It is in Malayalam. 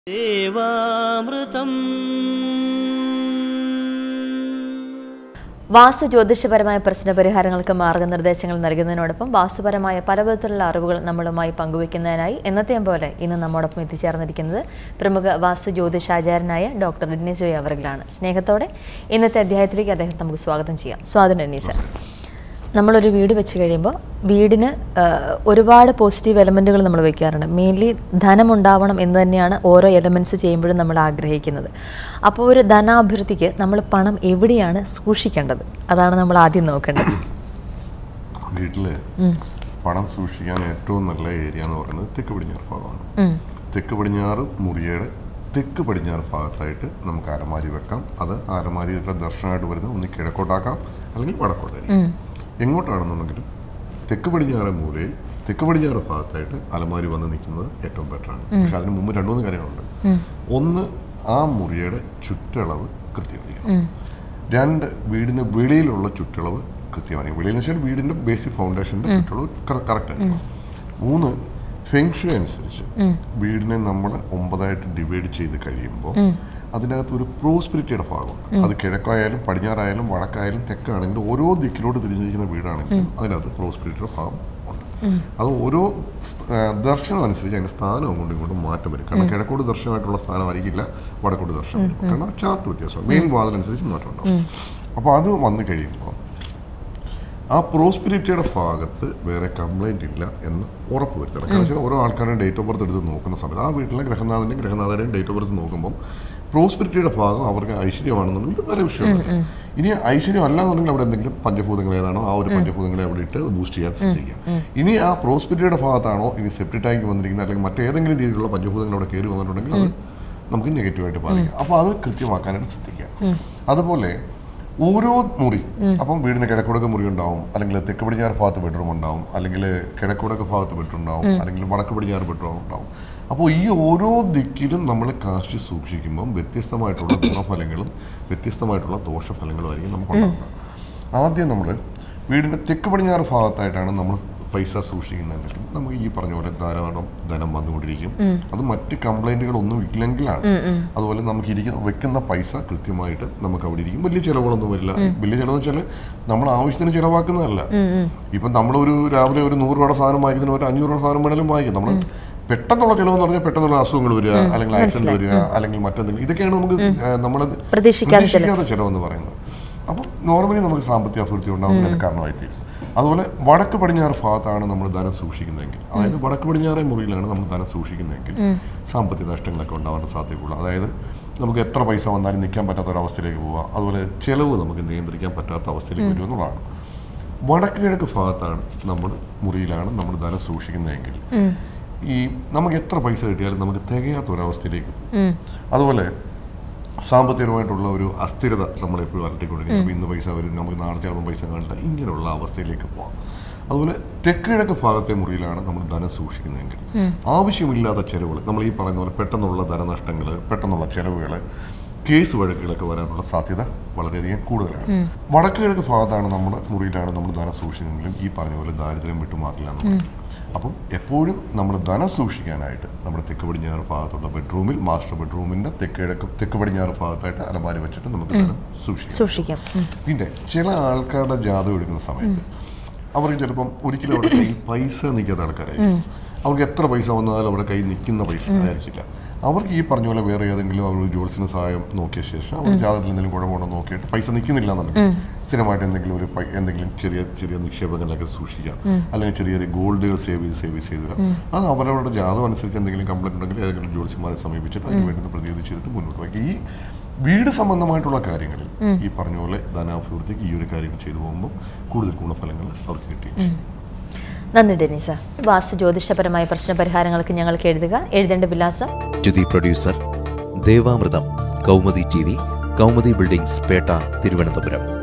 ദേവാമൃതം വാസ്തു ജ്യോതിഷപരമായ പ്രശ്ന പരിഹാരങ്ങൾക്ക് മാർഗനിർദ്ദേശങ്ങൾ നൽകുന്നതിനോടൊപ്പം വാസ്തുപരമായ പലവിധത്തിലുള്ള അറിവുകൾ നമ്മളുമായി പങ്കുവയ്ക്കുന്നതിനായി എന്നത്തെയും പോലെ ഇന്ന് നമ്മോടൊപ്പം എത്തിച്ചേർന്നിരിക്കുന്നത് പ്രമുഖ വാസ്തു ജ്യോതിഷാചാര്യനായ ഡോക്ടർ ഡെന്നീസ് ജോയ് അവറുകളാണ് സ്നേഹത്തോടെ ഇന്നത്തെ അധ്യായത്തിലേക്ക് അദ്ദേഹത്തെ നമുക്ക് സ്വാഗതം ചെയ്യാം സ്വാഗതം ഡെന്നീസ് നമ്മളൊരു വീട് വെച്ച് കഴിയുമ്പോൾ വീടിന് ആ, ഒരുപാട് പോസിറ്റീവ് എലമെൻറ്റുകൾ നമ്മൾ വെക്കാറുണ്ട് മെയിൻലി ധനമുണ്ടാവണം എന്ന് തന്നെയാണ് ഓരോ എലമെൻറ്റ്സ് ചെയ്യുമ്പോഴും നമ്മൾ ആഗ്രഹിക്കുന്നത് അപ്പോൾ ഒരു ധനാഭിവൃദ്ധിക്ക് നമ്മൾ പണം എവിടെയാണ് സൂക്ഷിക്കേണ്ടത് അതാണ് നമ്മൾ ആദ്യം നോക്കേണ്ടത് വീട്ടില് പണം സൂക്ഷിക്കാൻ ഏറ്റവും നല്ല ഏരിയ എന്ന് പറയുന്നത് തെക്ക് പടിഞ്ഞാറ് ഭാഗമാണ് ഉം. തെക്ക് പടിഞ്ഞാറ് മുറിയുടെ തെക്ക് പടിഞ്ഞാറ് ഭാഗത്തായിട്ട് നമുക്ക് അലമാരി വെക്കാം അത് അലമാരിയുടെ ദർശനമായിട്ട് വരുന്നത് ഒന്ന് കിഴക്കോട്ടാക്കാം അല്ലെങ്കിൽ വടക്കോട്ടായിരിക്കും എങ്ങോട്ടാണെന്നുണ്ടെങ്കിലും തെക്ക് പടിഞ്ഞാറ് മൂലയിൽ തെക്ക് പടിഞ്ഞാറ് ഭാഗത്തായിട്ട് അലമാരി വന്ന് നിൽക്കുന്നത് ഏറ്റവും ബെറ്ററാണ് പക്ഷെ അതിന് മുമ്പ് രണ്ടു മൂന്ന് കാര്യങ്ങളുണ്ട് ഒന്ന് ആ മുറിയുടെ ചുറ്റളവ് കൃത്യമായിരിക്കണം രണ്ട് വീടിന് വെളിയിലുള്ള ചുറ്റളവ് കൃത്യമായിരിക്കും വെളിയിൽ എന്ന് വെച്ചാൽ വീടിന്റെ ബേസിക് ഫൗണ്ടേഷന്റെ ചുറ്റളവ് കറക്റ്റ് ആയിരിക്കണം മൂന്ന് ഫെങ്ഷു അനുസരിച്ച് വീടിനെ നമ്മൾ ഒമ്പതായിട്ട് ഡിവൈഡ് ചെയ്ത് കഴിയുമ്പോൾ അതിനകത്ത് ഒരു പ്രോസ്പിരിറ്റിയുടെ ഭാഗമുണ്ട് അത് കിഴക്കായാലും പടിഞ്ഞാറായാലും വടക്കായാലും തെക്കാണെങ്കിലും ഓരോ ദിക്കിലോട്ട് തിരിഞ്ഞിരിക്കുന്ന വീടാണെങ്കിലും അതിനകത്ത് പ്രോസ്പിരിറ്റിയുടെ ഭാഗം ഉണ്ട് അത് ഓരോ സ്- ആ, ദർശനം അനുസരിച്ച് അതിന്റെ സ്ഥാനം അങ്ങോട്ടും ഇങ്ങോട്ടും മാറ്റം വരും കാരണം കിഴക്കോട്ട് ദർശനമായിട്ടുള്ള സ്ഥാനമായിരിക്കില്ല വടക്കോട്ട് ദർശനം വരും കാരണം ചാർട്ട് വ്യത്യാസം മെയിൻ വാതിലനുസരിച്ച് മാറ്റം ഉണ്ടാവും അപ്പോൾ അത് വന്നു കഴിയുമ്പോൾ ആ പ്രോസ്പിരിറ്റിയുടെ ഭാഗത്ത് വേറെ കംപ്ലൈന്റ് ഇല്ല എന്ന് ഉറപ്പ് വരുത്തണം കാരണം വെച്ചാൽ ഓരോ ആൾക്കാരുടെയും ഡേറ്റ് ഓഫ് ബർത്ത് എടുത്ത് നോക്കുന്ന സമയത്ത് ആ വീട്ടിലെ ഗ്രഹനാഥൻ്റെയും ഗ്രഹനാഥയുടെയും ഡേറ്റ് ഓഫ് ബർത്ത് നോക്കുമ്പോൾ പ്രോസ്പിരിറ്റിയുടെ ഭാഗം അവർക്ക് ഐശ്വര്യമാണെന്നുണ്ടെങ്കിൽ വേറെ വിഷയമൊന്നുമില്ല ഇനി ഐശ്വര്യം അല്ലാന്നുണ്ടെങ്കിൽ അവിടെ എന്തെങ്കിലും പഞ്ചഭൂതങ്ങൾ ഏതാണോ ആ ഒരു പഞ്ചഭൂതങ്ങളെ അവിടെ ഇട്ട് ബൂസ്റ്റ് ചെയ്യാൻ ശ്രദ്ധിക്കുക ഇനി ആ പ്രോസ്പിരിറ്റിയുടെ ഭാഗത്താണോ ഇനി സെപ്റ്റി ടാങ്ക് വന്നിരിക്കുന്നത് അല്ലെങ്കിൽ മറ്റേതെങ്കിലും രീതിയിലുള്ള പഞ്ചഭൂതങ്ങൾ അവിടെ കയറി വന്നിട്ടുണ്ടെങ്കിൽ അത് നമുക്ക് നെഗറ്റീവായിട്ട് ബാധിക്കും അപ്പോൾ അത് കൃത്യമാക്കാനായിട്ട് ശ്രദ്ധിക്കുക അതുപോലെ ഓരോ മുറി അപ്പം വീടിന് കിഴക്കുടക്ക് മുറി ഉണ്ടാവും അല്ലെങ്കിൽ തെക്ക് പടിഞ്ഞാറ് ഭാഗത്ത് ബെഡ്റൂം ഉണ്ടാവും അല്ലെങ്കിൽ കിഴക്കുടക്ക് ഭാഗത്ത് ബെഡ്റൂം ഉണ്ടാവും അല്ലെങ്കിൽ വടക്ക് പടിഞ്ഞാറ് ബെഡ്റൂം ഉണ്ടാവും അപ്പോൾ ഈ ഓരോ ദിക്കിലും നമ്മൾ കാശ് സൂക്ഷിക്കുമ്പം വ്യത്യസ്തമായിട്ടുള്ള ഗുണഫലങ്ങളും വ്യത്യസ്തമായിട്ടുള്ള ദോഷഫലങ്ങളും ആയിരിക്കും നമുക്ക് ഉണ്ടാവുക ആദ്യം നമ്മൾ വീടിൻ്റെ തെക്ക് പടിഞ്ഞാറ് ഭാഗത്തായിട്ടാണ് നമ്മൾ പൈസ സൂക്ഷിക്കുന്നതെങ്കിൽ നമുക്ക് ഈ പറഞ്ഞ പോലെ ധാരാളം ധനം വന്നുകൊണ്ടിരിക്കും അത് മറ്റ് കംപ്ലൈന്റുകളൊന്നും ഇല്ലെങ്കിലാണ് അതുപോലെ നമുക്ക് ഇരിക്കുന്ന വെക്കുന്ന പൈസ കൃത്യമായിട്ട് നമുക്ക് അവിടെ ഇരിക്കും വലിയ ചിലവുകളൊന്നും വരില്ല വലിയ ചിലവ് വെച്ചാൽ നമ്മൾ ആവശ്യത്തിന് ചിലവാക്കുന്നതല്ല ഇപ്പം നമ്മളൊരു രാവിലെ ഒരു നൂറ് രൂപയുടെ സാധനം വാങ്ങിക്കുന്നതിന് ഒരു അഞ്ഞൂറ് രൂപ സാധനം വേണമെങ്കിലും വാങ്ങിക്കും നമ്മൾ പെട്ടെന്നുള്ള ചിലവെന്ന് പറഞ്ഞാൽ പെട്ടെന്നുള്ള അസുഖങ്ങൾ വരിക അല്ലെങ്കിൽ ആക്സിഡന്റ് വരിക അല്ലെങ്കിൽ മറ്റെന്തെങ്കിലും ഇതൊക്കെയാണ് നമുക്ക് നമ്മൾ പ്രതീക്ഷിക്കാത്ത ചിലവ്. പ്രതീക്ഷിക്കാത്ത ചിലവെന്ന് പറയുന്നത് അപ്പം നോർമലി നമുക്ക് സാമ്പത്തിക അഭിവൃദ്ധി ഉണ്ടാകുന്നതിന് കാരണമായി തീരും അതുപോലെ വടക്ക് പടിഞ്ഞാറ് ഭാഗത്താണ് നമ്മൾ ധനം സൂക്ഷിക്കുന്നതെങ്കിൽ അതായത് വടക്ക് പടിഞ്ഞാറേ മുറിയിലാണ് നമ്മൾ ധനം സൂക്ഷിക്കുന്നതെങ്കിൽ സാമ്പത്തിക നഷ്ടങ്ങളൊക്കെ ഉണ്ടാവാൻ സാധ്യതയുള്ളൂ അതായത് നമുക്ക് എത്ര പൈസ വന്നാലും നിൽക്കാൻ പറ്റാത്ത ഒരു അവസ്ഥയിലേക്ക് പോവുക അതുപോലെ ചിലവ് നമുക്ക് നിയന്ത്രിക്കാൻ പറ്റാത്ത അവസ്ഥയിലേക്ക് വരും എന്നുള്ളതാണ് വടക്ക് കിഴക്ക് ഭാഗത്താണ് നമ്മൾ മുറിയിലാണ് നമ്മൾ ധനം സൂക്ഷിക്കുന്നതെങ്കിൽ ഈ നമുക്ക് എത്ര പൈസ കിട്ടിയാലും നമുക്ക് തികയാത്ത ഒരവസ്ഥയിലേക്ക് പോകും അതുപോലെ സാമ്പത്തികമായിട്ടുള്ള ഒരു അസ്ഥിരത നമ്മളെപ്പോഴും അലട്ടിക്കൊണ്ടിരിക്കും അപ്പോൾ ഇന്ന് പൈസ വരും നമുക്ക് നാളെ ചിലപ്പോൾ പൈസ കാണില്ല ഇങ്ങനെയുള്ള അവസ്ഥയിലേക്ക് പോകാം അതുപോലെ തെക്ക് കിഴക്ക് ഭാഗത്തെ മുറിയിലാണ് നമ്മൾ ധനം സൂക്ഷിക്കുന്നതെങ്കിൽ ആവശ്യമില്ലാത്ത ചെലവുകൾ നമ്മൾ ഈ പറയുന്ന പോലെ പെട്ടെന്നുള്ള ധനനഷ്ടങ്ങൾ പെട്ടെന്നുള്ള ചെലവുകൾ കേസ് വഴക്കുകളൊക്കെ വരാനുള്ള സാധ്യത വളരെയധികം കൂടുതലാണ് വടക്ക് കിഴക്ക് ഭാഗത്താണ് നമ്മൾ മുറിയിലാണ് നമ്മൾ ധനം സൂക്ഷിക്കുന്നതെങ്കിലും ഈ പറഞ്ഞ പോലെ ദാരിദ്ര്യം വിട്ടുമാറില്ല എന്ന് പറയും. അപ്പം എപ്പോഴും നമ്മൾ ധനം സൂക്ഷിക്കാനായിട്ട് നമ്മുടെ തെക്ക് പടിഞ്ഞാറ് ഭാഗത്തുള്ള ബെഡ്റൂമിൽ മാസ്റ്റർ ബെഡ്റൂമിന്റെ തെക്ക് കിഴക്ക് തെക്ക് പടിഞ്ഞാറ് ഭാഗത്തായിട്ട് അലമാരി വെച്ചിട്ട് നമുക്ക് ധനം സൂക്ഷിക്കാം സൂക്ഷിക്കാം ഉം. പിന്നെ ചില ആൾക്കാരുടെ ജാതകം എടുക്കുന്ന സമയത്ത് അവർക്ക് ചിലപ്പം ഒരിക്കലും അവിടെ കയ്യിൽ പൈസ നിൽക്കാത്ത ആൾക്കാരായിരിക്കും അവർക്ക് എത്ര പൈസ വന്നാലും അവിടെ കയ്യിൽ നിൽക്കുന്ന പൈസ ആയിരിക്കില്ല അവർക്ക് ഈ പറഞ്ഞ പോലെ വേറെ ഏതെങ്കിലും അവർ ജോത്സ്യന് സഹായം നോക്കിയ ശേഷം അവർ ജാതകത്തിൽ എന്തെങ്കിലും കുഴപ്പമുണ്ടോ നോക്കിയിട്ട് പൈസ നിൽക്കുന്നില്ല എന്നുണ്ടെങ്കിൽ സ്ഥിരമായിട്ട് എന്തെങ്കിലും ഒരു പൈ- എന്തെങ്കിലും ചെറിയ ചെറിയ നിക്ഷേപങ്ങളിലൊക്കെ സൂക്ഷിക്കാം അല്ലെങ്കിൽ ചെറിയ ചെറിയ ഗോൾഡുകൾ സേവ് ചെയ്ത് സേവ് ചെയ്ത് വരാം അത് അവരവരുടെ ജാതകം അനുസരിച്ച് എന്തെങ്കിലും കംപ്ലൈൻറ്റ് ഉണ്ടെങ്കിൽ ഏതെങ്കിലും ജ്യോത്സ്യന്മാരെ സമീപിച്ചിട്ട് അതിന് വേണ്ടുന്ന പ്രതിവിധി ചെയ്തിട്ട് മുന്നോട്ട് പോയി ഈ വീട് സംബന്ധമായിട്ടുള്ള കാര്യങ്ങളിൽ ഈ പറഞ്ഞ പോലെ ധനാഭിവൃദ്ധിക്ക് ഈ ഒരു കാര്യങ്ങൾ ചെയ്തു പോകുമ്പോൾ കൂടുതൽ ഗുണഫലങ്ങൾ അവർക്ക് കിട്ടുകയും ചെയ്യും നന്ദി ഡെനീസ വാസ്തു ജ്യോതിഷപരമായ പ്രശ്ന പരിഹാരങ്ങൾക്ക് ഞങ്ങൾക്ക് എഴുതുക എഴുതേണ്ട വിലാസം to the producer Devamrutham Kaumudi T V Kaumudi buildings Pettah Thiruvananthapuram